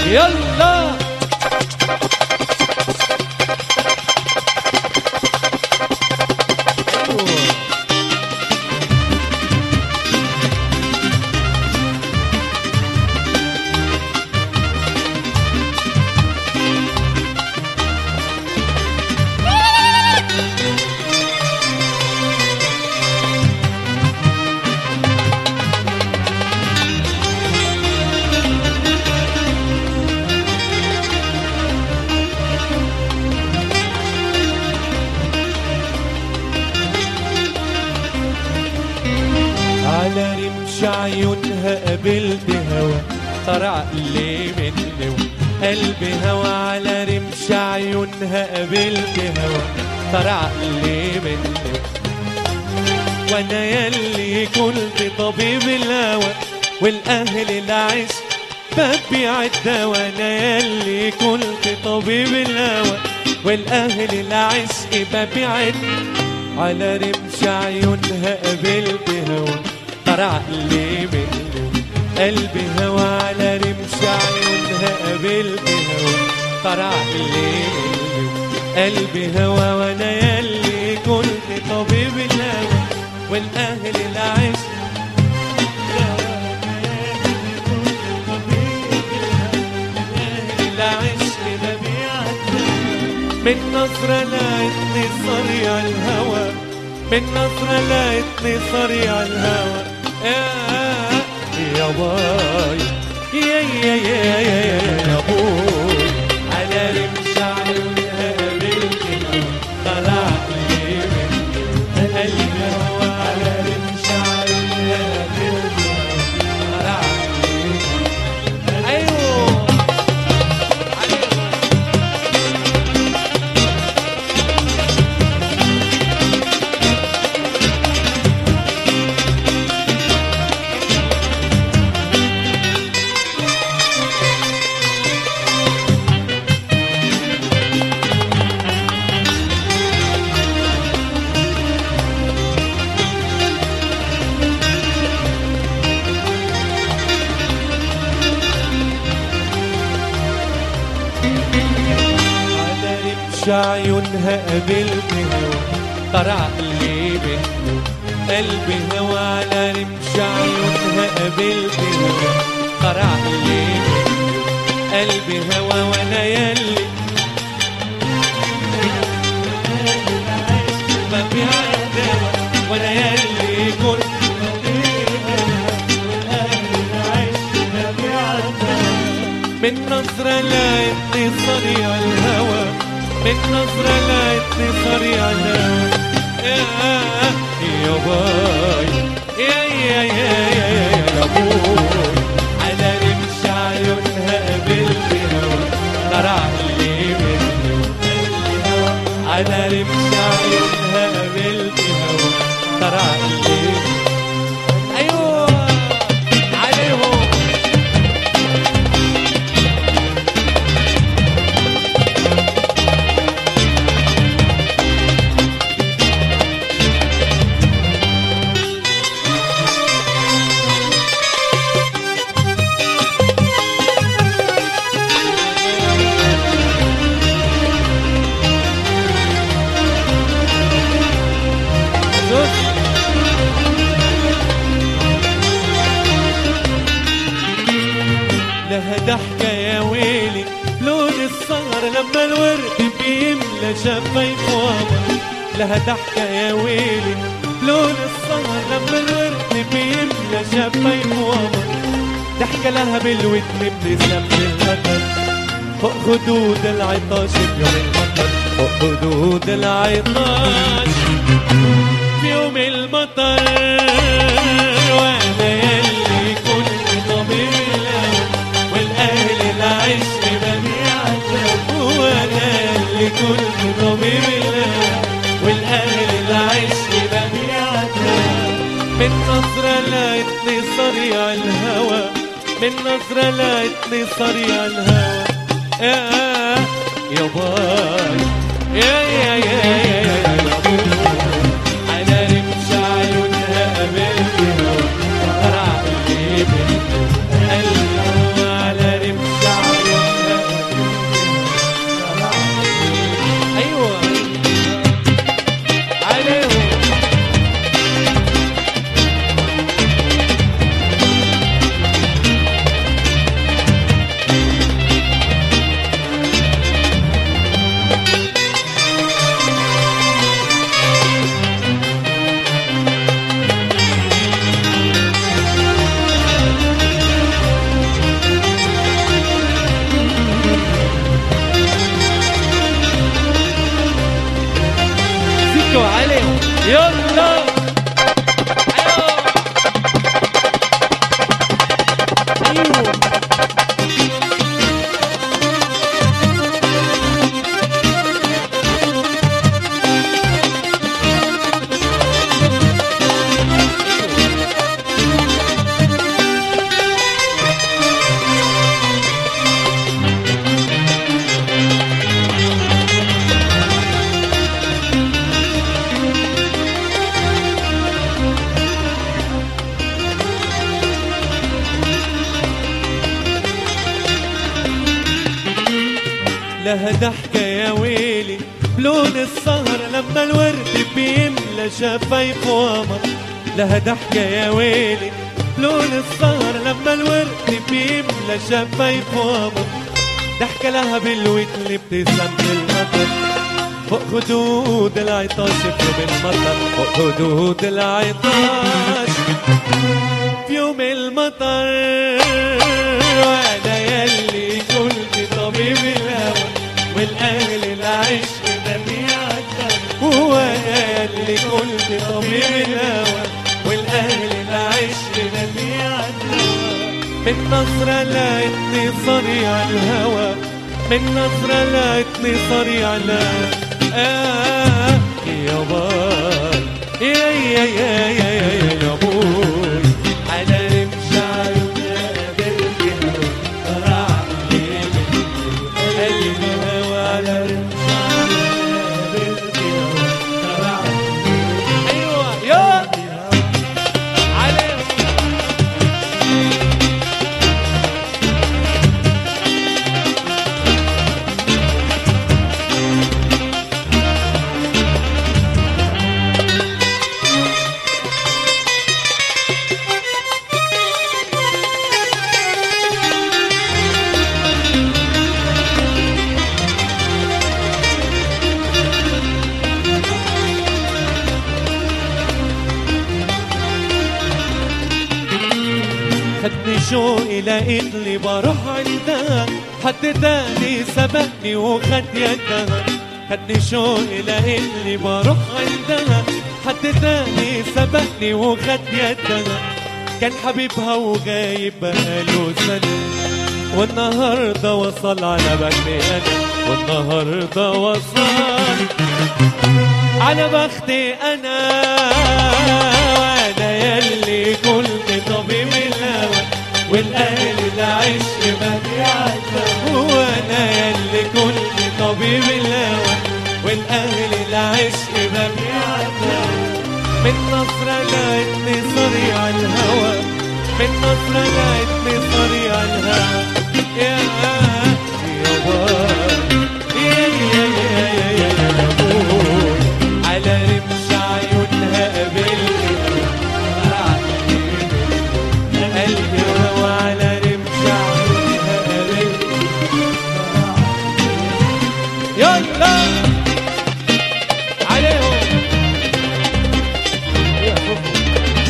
يلا على رمش عيونها قابلت هوا طار عقلي مني قلبي هوا على رمش عيونها قابلت هوا طار عقلي مني وانا يلي كنت طبيب الهوى والاهل العشق ببيع الدواء وانا يلي كنت طبيب الهوى والاهل العشق ببيع الدواء على رمش عيونها قابلت هوا طار عقلي مني قلبي هوا على رمش عيونها قابلت هوا طار عقلي مني قلبي هوا وانا يلي كنت طبيب الهوى والاهل العشق العشق ببيع من نظرة لقيتني صريع الهوى من نظرة لقيتني صريع الهوى يا يا باي يا يا يا يا يا بوي على رمش عيونها قابلت طلع لي من قلبي هوا على رمش عيونها قابلت طلع لي ايوه على رمش عيونها قابلت هوا طار عقلي منه قلبي هوا على رمش عيونها قابلت هوا طار عقلي منه قلبي هوا وانا يلي ببيع الدواء وانا يلي كنت من نظرة لقيتني صريع الهوى من نظرة لقيتني صريع الهوى يا يا باي يا يا يا يا يا يا بوي على رمش عيونها قابلت هوا طلع لي مني على رمش عيونها قابلت هوا طلع لي ايوه عليهم لها ضحكة يا ويلي لون السهر لما الورد بيملى شفايف وامر لها ضحكة يا ويلي لون السهر لما الورد بيملى شفايف وامر ضحكة لها بالودن ابتسام المطر فوق خدود العطاش بيوم المطر فوق خدود العطاش في يوم المطر وانا يلي كنت طبيب الهوى والاهل العشق ببيع الدواء وانا يلي كنت طبيب الهوى والاهل العشق ببيع الدواء من نظرة لقيتني صريع الهوى من نظرة لقيتني صريع الهوى يا يا باي يا يا يا يا يا يا باي على رمش عيونها قابلت هوا طلع لي منه قلبي على رمش عيونها يلا ايوه لها ضحكة يا ويلي لون السهر لما الورد بيملى شفايف وقمر لها ضحكة يا ويلي لون السهر لما الورد بيملى شفايف وقمر ضحكة لها بالودن ابتسامة المطر فوق خدود العطاش في يوم المطر فوق خدود العطاش في يوم المطر وانا يلي كنت طبيب الهوى والاهل العشق ده بيعدى وانا يلي كنت طبيب الهوى والاهل العشق ده بيعدى من نظرة لقيتني صريع الهوى من نظرة لقيتني صريع الهوى آه يا باي يا يا يا يا يا يا يا بوي على رمش عيونها قلبي طلع لي قلبي هوى على رمش عيونها قلبي طلع ايوه يا على خدني شوقي لقيتني بروح عندها حد تاني سبقني وخد يدها خدني شوقي لقيتني بروح عندها حد تاني سبقني وخد يدها كان حبيبها وغايب بقاله سنة والنهاردة وصل على بختي أنا والنهاردة وصل على بختي انا وانا يلي كنت طبيب الهوى والاهل العشق بديعتها وانا يلي كنت طبيب الهوى والاهل العشق بديعتها من نصرة لقيتني صريع الهوى من نصرة لقيتني صريع الهوى يا يا باي يا يا يا يا يا يا بوي على رمش عيونها قابلني قلبي هوى على رمش عيونها قابلني يلا عليهم يا فوفو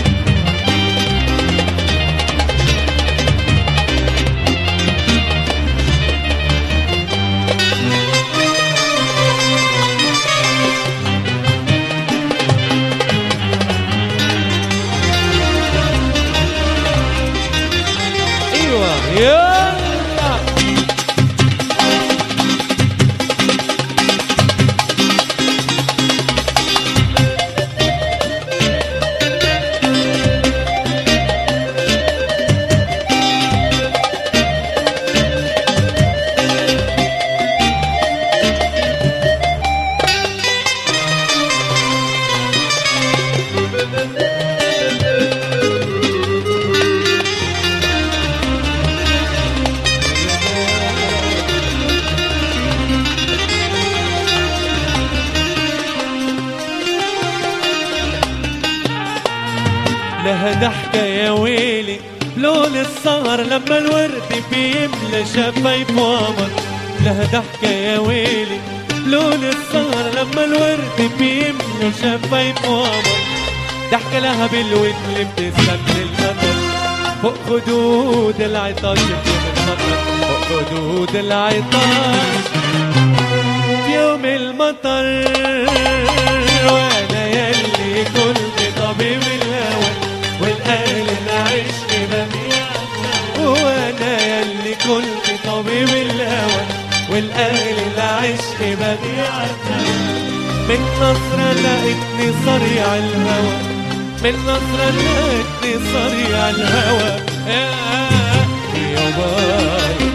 ايوه يلا لها ضحكة يا ويلي لون السهر لما الورد بيملى شفايف وقمر لها ضحكة يا ويلي لون السهر لما الورد بيملى شفايف وقمر ضحكة لها بالودن ابتسامة القمر فوق خدود العطاش في يوم المطر فوق خدود العطاش في يوم المطر وانا يلي ليالي العشق بديع من نظرة لقيتني صريع الهوى من نظرة لقيتني صريع الهوى يا يا باي